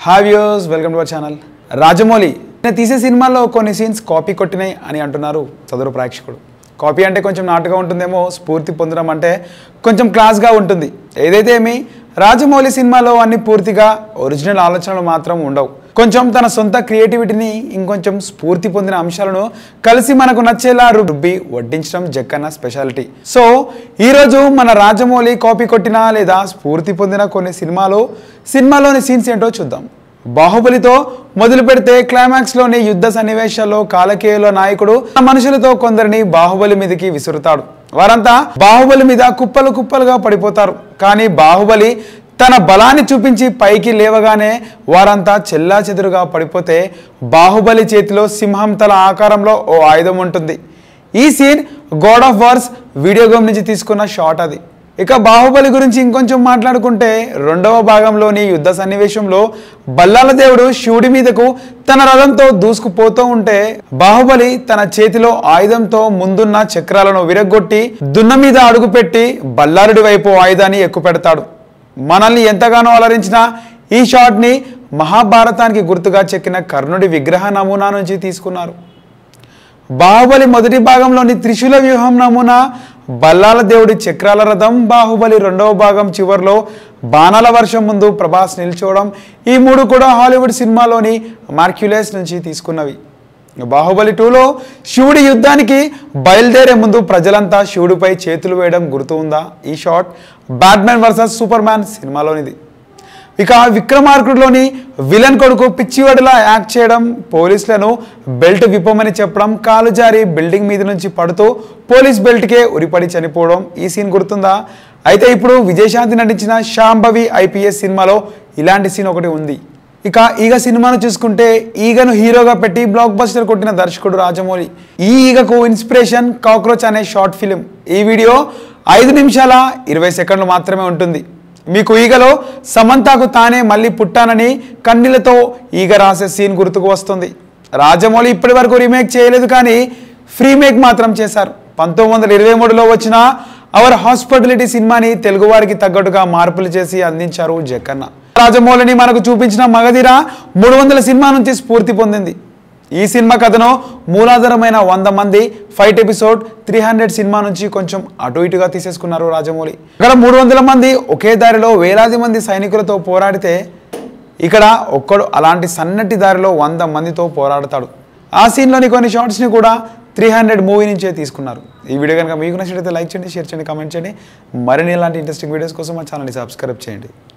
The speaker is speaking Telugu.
హావ్ యూస్ welcome to our channel Rajamouli నేను తీసే సినిమాల్లో కొన్ని సీన్స్ కాపీ కొట్టినాయి అని అంటున్నారు చదువు ప్రేక్షకుడు కాపీ అంటే కొంచెం నాటుగా ఉంటుందేమో స్ఫూర్తి పొందడం అంటే కొంచెం క్లాస్గా ఉంటుంది ఏదైతే ఏమి రాజమౌళి సినిమాలో అన్ని పూర్తిగా ఒరిజినల్ ఆలోచనలు మాత్రం ఉండవు కొంచెం తన సొంత క్రియేటివిటీని ఇంకొంచెం స్ఫూర్తి పొందిన అంశాలను కలిసి మనకు నచ్చేలా రుబ్బి వడ్డించడం జక్కన్న స్పెషాలిటీ సో ఈరోజు మన రాజమౌళి కాపీ కొట్టిన లేదా స్ఫూర్తి పొందిన కొన్ని సినిమాలు సినిమాలోని సీన్స్ ఏంటో చూద్దాం బాహుబలితో మొదలు పెడితే క్లైమాక్స్ లోని యుద్ధ సన్నివేశాల్లో కాలకేయుల నాయకుడు తన మనుషులతో కొందరిని బాహుబలి మీదకి విసురుతాడు వారంతా బాహుబలి మీద కుప్పలు కుప్పలుగా పడిపోతారు కానీ బాహుబలి తన బలాన్ని చూపించి పైకి లేవగానే వారంతా చెల్లా చెదురుగా పడిపోతే బాహుబలి చేతిలో సింహం తల ఆకారంలో ఓ ఆయుధం ఉంటుంది ఈ scene God of Wars video game నుంచి తీసుకున్న షాట్ అది ఇక బాహుబలి గురించి ఇంకొంచెం మాట్లాడుకుంటే రెండవ భాగంలోని యుద్ధ సన్నివేశంలో బల్లాల దేవుడు శివుడి మీదకు తన రథంతో దూసుకుపోతూ ఉంటే బాహుబలి తన చేతిలో ఆయుధంతో ముందున్న చక్రాలను విరగ్గొట్టి దున్న మీద అడుగుపెట్టి బల్లారుడి వైపు ఆయుధాన్ని ఎక్కుపెడతాడు మనల్ని ఎంతగానో అలరించిన ఈ షాట్ని మహాభారతానికి గుర్తుగా చెక్కిన కర్ణుడి విగ్రహ నమూనా నుంచి తీసుకున్నారు బాహుబలి మొదటి భాగంలోని త్రిశూల వ్యూహం నమూనా బల్లాల దేవుడి చక్రాల రథం బాహుబలి రెండవ భాగం చివరిలో బాణాల వర్షం ముందు ప్రభాస్ నిల్చోవడం ఈ మూడు కూడా హాలీవుడ్ సినిమాలోని మార్క్యులేస్ నుంచి తీసుకున్నవి బాహుబలి టూలో శివుడి యుద్ధానికి బయలుదేరే ముందు ప్రజలంతా శివుడిపై చేతులు వేయడం గుర్తు ఉందా ఈ shot Batman versus superman సినిమాలోనిది ఇక విక్రమార్కుడులోని విలన్ కొడుకు పిచ్చివాడిలా యాక్ట్ చేయడం పోలీసులను బెల్ట్ విప్పమని చెప్పడం కాలు జారి బిల్డింగ్ మీద నుంచి పడుతూ పోలీస్ బెల్ట్కే ఉరిపడి చనిపోవడం ఈ సీన్ గుర్తుందా అయితే ఇప్పుడు విజయశాంతి నటించిన శాంభవి ఐపీఎస్ సినిమాలో ఇలాంటి సీన్ ఒకటి ఉంది ఇక ఈగ సినిమాను చూసుకుంటే ఈగను హీరోగా పెట్టి బ్లాక్ బస్టర్ కొట్టిన దర్శకుడు రాజమౌళి ఈ ఈగకు ఇన్స్పిరేషన్ కాక్రోచ్ అనే షార్ట్ ఫిలిం ఈ వీడియో ఐదు నిమిషాల ఇరవై సెకండ్లు మాత్రమే ఉంటుంది మీకు ఈగలో సమంతాకు తానే మళ్ళీ పుట్టానని కన్నీళ్లతో ఈగ రాసే సీన్ గుర్తుకు వస్తుంది రాజమౌళి ఇప్పటి వరకు రీమేక్ చేయలేదు కానీ ఫ్రీ మేక్ మాత్రం చేశారు పంతొమ్మిది వందల ఇరవై మూడులో వచ్చిన అవర్ హాస్పిటాలిటీ సినిమాని తెలుగువారికి తగ్గట్టుగా మార్పులు చేసి అందించారు జక్కన్న రాజమౌళిని మనకు చూపించిన మగధీర మూడు వందల సినిమా నుంచి స్ఫూర్తి పొందింది ఈ సినిమా కథను మూలాధారమైన వంద మంది ఫైట్ ఎపిసోడ్ త్రీ హండ్రెడ్ సినిమా నుంచి కొంచెం అటు ఇటుగా తీసేసుకున్నారు రాజమౌళి ఇక్కడ మూడు వందల మంది ఒకే దారిలో వేలాది మంది సైనికులతో పోరాడితే ఇక్కడ ఒక్కడు అలాంటి సన్నటి దారిలో వంద మందితో పోరాడతాడు ఆ సీన్లోని కొన్ని షార్ట్స్ని కూడా త్రీ హండ్రెడ్ మూవీ నుంచే తీసుకున్నారు ఈ వీడియో కనుక మీకు నచ్చినట్లయితే లైక్ చేయండి షేర్ చేయండి కామెంట్ చేయండి మరిన్ని ఇలాంటి ఇంట్రెస్టింగ్ వీడియోస్ కోసం మా ఛానల్ని సబ్స్క్రైబ్ చేయండి